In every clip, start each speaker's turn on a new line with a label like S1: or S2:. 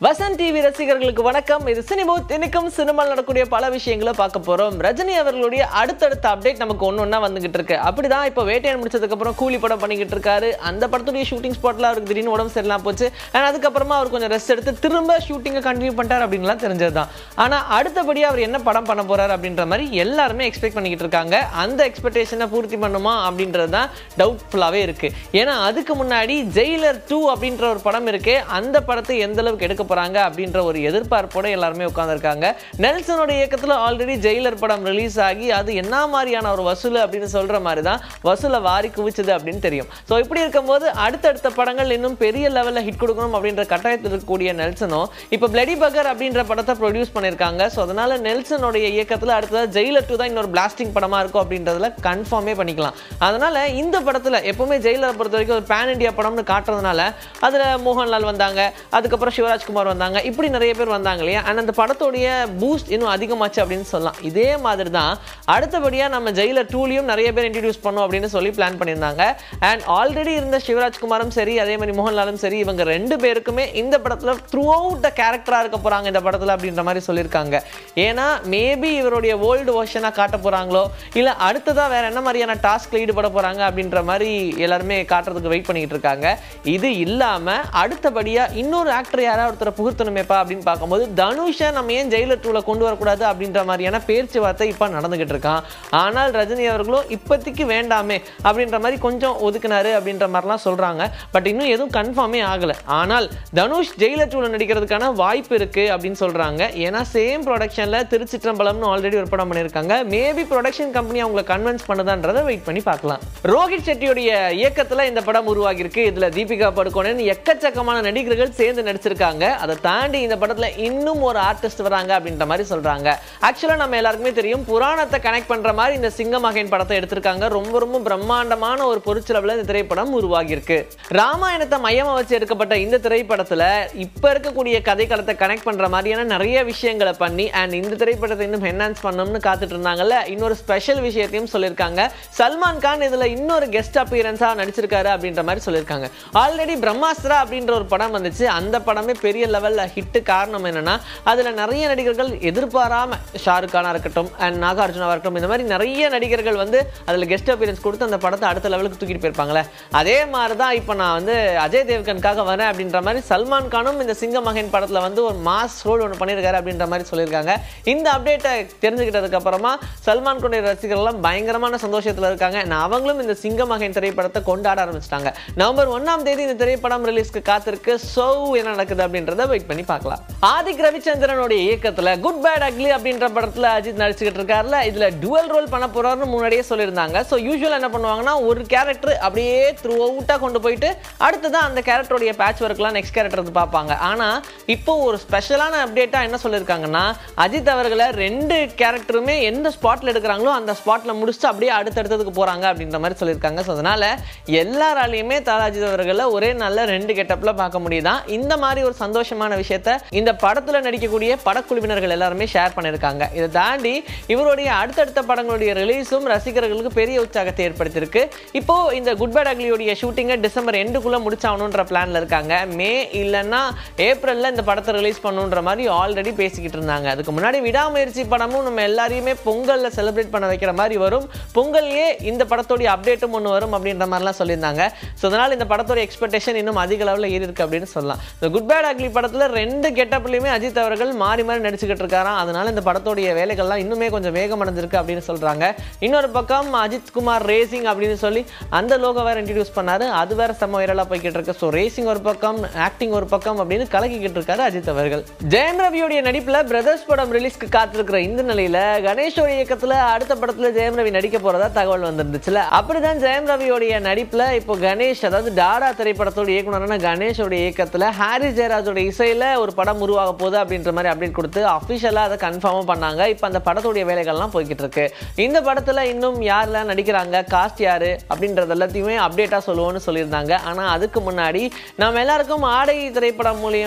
S1: Vasanth TV ரசிகர்களுக்கு வணக்கம் இது சினிமூத் இன்னைக்கும் சினிமாவில் நடக்கக்கூடிய பல விஷயங்களை பார்க்க போறோம் ரஜினி அவர்களுடைய அடுத்தடுத்த அப்டேட் நமக்கு ஒன்று ஒன்றா வந்துகிட்டு இருக்கு அப்படிதான் இப்போ வேட்டையன் முடிச்சதுக்கு அப்புறம் கூலி படம் பண்ணிக்கிட்டு இருக்காரு அந்த படத்துடைய ஷூட்டிங் ஸ்பாட்ல அவருக்கு திடீர்னு உடம்பு சரியில்லாம போச்சு அண்ட் அதுக்கப்புறமா அவர் கொஞ்சம் ரெஸ்ட் எடுத்து திரும்ப ஷூட்டிங்கை கண்டினியூ பண்ணிட்டார் அப்படின்லாம் தெரிஞ்சதுதான் ஆனா அடுத்தபடியாக அவர் என்ன படம் பண்ண போறாரு அப்படின்ற மாதிரி எல்லாருமே எக்ஸ்பெக்ட் பண்ணிக்கிட்டு இருக்காங்க அந்த எக்ஸ்பெக்டேஷனை பூர்த்தி பண்ணுமா அப்படின்றது தான் டவுட்ஃபுல்லாகவே இருக்கு ஏன்னா அதுக்கு முன்னாடி ஜெயிலர் டூ அப்படின்ற ஒரு படம் இருக்கே அந்த படத்தை எந்த அளவுக்கு எடுக்க போறாங்க அப்படின்ற ஒரு எதிர்பார்ப்போட எல்லாருமே உட்காந்துருக்காங்க நெல்சனோட இயக்கத்தில் ஆல்ரெடி ஜெயிலர் படம் ரிலீஸ் ஆகி அது என்ன மாதிரியான ஒரு வசூல் அப்படின்னு சொல்ற மாதிரி தான் வசூலை வாரி குவிச்சது அப்படின்னு தெரியும் ஸோ இப்படி இருக்கும்போது அடுத்தடுத்த படங்கள் இன்னும் பெரிய லெவலில் ஹிட் கொடுக்கணும் அப்படின்ற கட்டாயத்தில் இருக்கக்கூடிய நெல்சனோ இப்போ பிளடி பகர் அப்படின்ற படத்தை ப்ரொடியூஸ் பண்ணியிருக்காங்க ஸோ அதனால நெல்சனுடைய இயக்கத்தில் அடுத்ததாக ஜெயிலர் டூ தான் இன்னொரு பிளாஸ்டிங் படமா இருக்கும் அப்படின்றதுல கன்ஃபார்மே பண்ணிக்கலாம் அதனால இந்த படத்தில் எப்பவுமே ஜெயிலர் பொறுத்த வரைக்கும் ஒரு பேன் இண்டியா படம்னு காட்டுறதுனால அதில் மோகன்லால் வந்தாங்க அதுக்கப்புறம் சிவராஜ்குமார் வந்தாங்க இப்படி நிறைய பேர் வந்தாங்க இல்லையா அண்ட் அந்த படத்துடைய பூஸ்ட் இன்னும் அதிகமாச்சு அப்படின்னு சொல்லலாம் இதே மாதிரி தான் அடுத்தபடியாக நம்ம ஜெயிலர் டூலையும் நிறைய பேர் இன்ட்ரடியூஸ் பண்ணோம் அப்படின்னு சொல்லி பிளான் பண்ணியிருந்தாங்க அண்ட் ஆல்ரெடி இருந்த சிவராஜ்குமாரும் சரி அதே மாதிரி மோகன்லாலும் சரி இவங்க ரெண்டு பேருக்குமே இந்த படத்தில் த்ரூ அவுட் த கேரக்டராக இருக்க போகிறாங்க இந்த படத்தில் அப்படின்ற மாதிரி சொல்லியிருக்காங்க ஏன்னா மேபி இவருடைய ஓல்டு வெர்ஷனாக காட்ட போகிறாங்களோ இல்லை அடுத்ததாக வேற என்ன மாதிரியான டாஸ்க்ல ஈடுபட போகிறாங்க அப்படின்ற மாதிரி எல்லாருமே காட்டுறதுக்கு வெயிட் பண்ணிக்கிட்டு இருக்காங்க இது இல்லாமல் அடுத்தபடியாக இன்னொரு ஆக்டர் யாராவது ஒருத்தரை புகுத்தணுமேப்பா அப்படின்னு பார்க்கும்போது தனுஷை நம்ம ஏன் ஜெயிலர் டூவில் கொண்டு வரக்கூடாது அப்படின்ற மாதிரியான பேச்சுவார்த்தை இப்போ நடந்துகிட்டு இருக்கான் ஆனால் ரஜினி அவர்களும் இப்போதைக்கு வேண்டாமே அப்படின்ற மாதிரி கொஞ்சம் ஒதுக்குனாரு அப்படின்ற மாதிரிலாம் சொல்கிறாங்க பட் இன்னும் எதுவும் கன்ஃபார்மே ஆகலை ஆனால் தனுஷ் ஜெயிலர் டூவில் நடிக்கிறதுக்கான வாய்ப்பு இருக்குது அப்படின்னு சொல்கிறாங்க ஏன்னா சேம் ப்ரொடக்ஷனில் திருச்சிற்றம்பலம்னு ஆல்ரெடி ஒரு படம் பண்ணியிருக்காங்க மேபி ப்ரொடக்ஷன் கம்பெனி அவங்களை கன்வின்ஸ் பண்ணுதான்றதை வெயிட் பண்ணி பார்க்கலாம் ரோஹித் செட்டியுடைய இயக்கத்தில் இந்த படம் உருவாகியிருக்கு இதில் தீபிகா படுகோனன் எக்கச்சக்கமான நடிகர்கள் சேர்ந்து நடிச்சிருக்காங்க அதை தாண்டி இந்த படத்தில் இன்னும் ஒரு ஆர்டிஸ்ட் வராங்க அப்படின்ற மாதிரி சொல்கிறாங்க ஆக்சுவலாக நம்ம எல்லாருக்குமே தெரியும் புராணத்தை கனெக்ட் பண்ணுற மாதிரி இந்த சிங்கமகன் படத்தை எடுத்திருக்காங்க ரொம்ப ரொம்ப பிரம்மாண்டமான ஒரு பொருட்செலவில் இந்த திரைப்படம் உருவாகியிருக்கு ராமாயணத்தை மையமாக வச்சு எடுக்கப்பட்ட இந்த திரைப்படத்தில் இப்போ இருக்கக்கூடிய கதைக்களத்தை கனெக்ட் பண்ணுற மாதிரியான நிறைய விஷயங்களை பண்ணி அண்ட் இந்த திரைப்படத்தை இன்னும் என்ஹான்ஸ் பண்ணணும்னு காத்துட்டு இருந்தாங்கல்ல இன்னொரு ஸ்பெஷல் விஷயத்தையும் சொல்லியிருக்காங்க சல்மான் கான் இதில் இன்னொரு கெஸ்ட் அப்பியரன்ஸாக நடிச்சிருக்காரு அப்படின்ற மாதிரி சொல்லியிருக்காங்க ஆல்ரெடி பிரம்மாஸ்திரா அப்படின்ற ஒரு படம் வந்துச்சு அந்த படமே பெரிய லெவலில் ஹிட்டு காரணம் என்னன்னா அதில் நிறைய நடிகர்கள் எதிர்பாராம ஷாருக் கானா இருக்கட்டும் அண்ட் நாகார்ஜுனாவாக இருக்கட்டும் இந்த மாதிரி நிறைய நடிகர்கள் வந்து அதில் கெஸ்ட் அப்பியரன்ஸ் கொடுத்து அந்த படத்தை அடுத்த லெவலுக்கு தூக்கிட்டு போயிருப்பாங்களே அதே மாதிரி தான் இப்போ நான் வந்து அஜய் தேவ்கனுக்காக வரேன் அப்படின்ற மாதிரி சல்மான் கானும் இந்த சிங்க மகன் படத்தில் வந்து ஒரு மாஸ் ரோல் ஒன்று பண்ணியிருக்காரு அப்படின்ற மாதிரி சொல்லியிருக்காங்க இந்த அப்டேட்டை தெரிஞ்சுக்கிட்டதுக்கு அப்புறமா சல்மான் கானுடைய ரசிகர்கள்லாம் பயங்கரமான சந்தோஷத்தில் இருக்காங்க நான் அவங்களும் இந்த சிங்க மகன் திரைப்படத்தை கொண்டாட ஆரம்பிச்சிட்டாங்க நவம்பர் ஒன்றாம் தேதி இந்த திரைப்படம் ரிலீஸ்க்கு காத்திருக்கு ஸோ என்ன நடக்குது அப்படின்றத வெயிட் பண்ணி பார்க்கலாம் ஆதிக் ரவிச்சந்திரனுடைய இயக்கத்தில் குட் பேட் அக்லி அப்படின்ற படத்தில் அஜித் நடிச்சுக்கிட்டு இருக்காருல இதில் டுவல் ரோல் பண்ண போறாருன்னு முன்னாடியே சொல்லியிருந்தாங்க ஸோ யூஸ்வல் என்ன பண்ணுவாங்கன்னா ஒரு கேரக்டர் அப்படியே த்ரூ அவுட்டாக கொண்டு போயிட்டு அடுத்ததான் அந்த கேரக்டருடைய பேட்ச் ஒர்க்லாம் நெக்ஸ்ட் கேரக்டர் பார்ப்பாங்க ஆனால் இப்போ ஒரு ஸ்பெஷலான அப்டேட்டாக என்ன சொல்லியிருக்காங்கன்னா அஜித் அவர்களை ரெண்டு கேரக்டருமே எந்த ஸ்பாட்டில் எடுக்கிறாங்களோ அந்த ஸ்பாட்டில் முடிச்சுட்டு அப்படியே அடுத்தடுத்ததுக்கு போகிறாங்க அப்படின்ற மாதிரி சொல்லியிருக்காங்க ஸோ அதனால எல்லாராலையுமே தல அஜித் அவர்களை ஒரே நல்ல ரெண்டு கெட்டப்பில் பார்க்க முடியுதான் இந்த மாதிரி ஒரு சந்தோஷமான விஷயத்த இந்த படத்தில் நடிக்கக்கூடிய படக்குழுவினர்கள் எல்லாருமே ஷேர் பண்ணியிருக்காங்க இதை தாண்டி இவருடைய அடுத்தடுத்த படங்களுடைய ரிலீஸும் ரசிகர்களுக்கு பெரிய உற்சாகத்தை ஏற்படுத்தியிருக்கு இப்போ இந்த குட் பேட் அக்லியோடைய ஷூட்டிங்கை டிசம்பர் எண்டுக்குள்ளே முடிச்சாகணுன்ற பிளான்ல இருக்காங்க மே இல்லைன்னா ஏப்ரலில் இந்த படத்தை ரிலீஸ் பண்ணுன்ற மாதிரி ஆல்ரெடி பேசிக்கிட்டு இருந்தாங்க அதுக்கு முன்னாடி விடாமுயற்சி படமும் நம்ம எல்லாரையுமே பொங்கலில் செலிப்ரேட் பண்ண வைக்கிற மாதிரி வரும் பொங்கல்லையே இந்த படத்தோடைய அப்டேட்டும் ஒன்று வரும் அப்படின்ற மாதிரிலாம் சொல்லியிருந்தாங்க ஸோ அதனால் இந்த படத்தோட எக்ஸ்பெக்டேஷன் இன்னும் அதிக அளவில் ஏறி இருக்கு அப்படின்னு சொல்லலாம் இந்த குட் பேட் அக்லி படத்தில் ரெண்டு கெட்டப்லையுமே அஜித் அவர்கள் மாறி மாறி நடிச்சுக்கிட்டு இருக்காராம் அதனால இந்த படத்தோடைய வேலைகள்லாம் இன்னுமே கொஞ்சம் வேகம் அடைஞ்சிருக்கு அப்படின்னு சொல்றாங்க இன்னொரு பக்கம் அஜித் குமார் ரேசிங் அப்படின்னு சொல்லி அந்த லோகோ வேற இன்ட்ரடியூஸ் பண்ணாரு அது வேற செம்ம வைரலாக போய்கிட்டு இருக்கு ஸோ ரேசிங் ஒரு பக்கம் ஆக்டிங் ஒரு பக்கம் அப்படின்னு கலக்கிக்கிட்டு இருக்காரு அஜித் அவர்கள் ஜெயம் ரவியோடைய நடிப்புல பிரதர்ஸ் படம் ரிலீஸ்க்கு காத்திருக்கிற இந்த நிலையில கணேஷோட இயக்கத்துல அடுத்த படத்துல ஜெயம் ரவி நடிக்க போறதா தகவல் வந்திருந்துச்சுல அப்படிதான் ஜெயம் ரவியோடைய நடிப்புல இப்போ கணேஷ் அதாவது டாடா திரைப்படத்தோட இயக்குனரான கணேஷோட இயக்கத்துல ஹாரி ஜெயராஜோட இசையில ஒரு படம் உருவாக போகுது அப்படின்ற மாதிரி அப்டேட் கொடுத்து அஃபிஷியலா அதை கன்ஃபார்மும் பண்ணாங்க இப்போ அந்த படத்துடைய வேலைகள்லாம் போய்கிட்டு இருக்கு இந்த படத்துல இன்னும் யாரெல்லாம் நடிக்கிறாங்க காஸ்ட் யாரு அப்படின்றது எல்லாத்தையுமே அப்டேட்டா சொல்லுவோம்னு சொல்லியிருந்தாங்க ஆனா அதுக்கு முன்னாடி நம்ம எல்லாருக்கும் ஆடை திரைப்படம் மூலியமா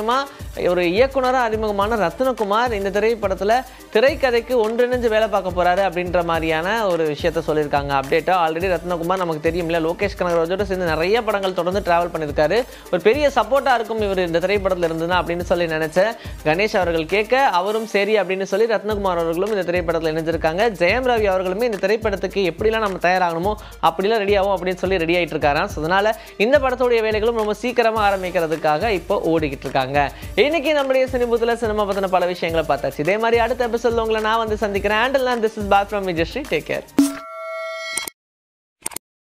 S1: ஒரு இயக்குனராக அறிமுகமான ரத்னகுமார் இந்த திரைப்படத்தில் திரைக்கதைக்கு ஒன்றிணைஞ்சு வேலை பார்க்க போறாரு அப்படின்ற மாதிரியான ஒரு விஷயத்த சொல்லியிருக்காங்க அப்டேட்டா ஆல்ரெடி ரத்னகுமார் நமக்கு தெரியும் இல்ல லோகேஷ் கனகராஜோட சேர்ந்து நிறைய படங்கள் தொடர்ந்து டிராவல் பண்ணியிருக்காரு ஒரு பெரிய சப்போர்ட்டா இருக்கும் இவர் இந்த திரைப்படத்தில் இருந்ததுன்னா அப்படின்னு சொல்லி நினைச்ச கணேஷ் அவர்கள் கேட்க அவரும் சரி அப்படின்னு சொல்லி ரத்னகுமார் அவர்களும் இந்த திரைப்படத்தில் இணைஞ்சிருக்காங்க ஜெயம் ரவி அவர்களுமே இந்த திரைப்படத்துக்கு எப்படிலாம் நம்ம தயாராகணுமோ அப்படிலாம் ரெடி ஆகும் அப்படின்னு சொல்லி ரெடி ஆயிட்டு இருக்காராம் ஸோ அதனால இந்த படத்துடைய வேலைகளும் ரொம்ப சீக்கிரமா ஆரம்பிக்கிறதுக்காக இப்போ ஓடிக்கிட்டு இருக்காங்க இன்னைக்கு நம்முடைய சினிபூத்தில் சினிமா பத்தின பல விஷயங்களை பார்த்தாச்சு இதே மாதிரி அடுத்த எபிசோட்ல உங்களை நான் வந்து சந்திக்கிறேன் and this is back from Vijayasri take care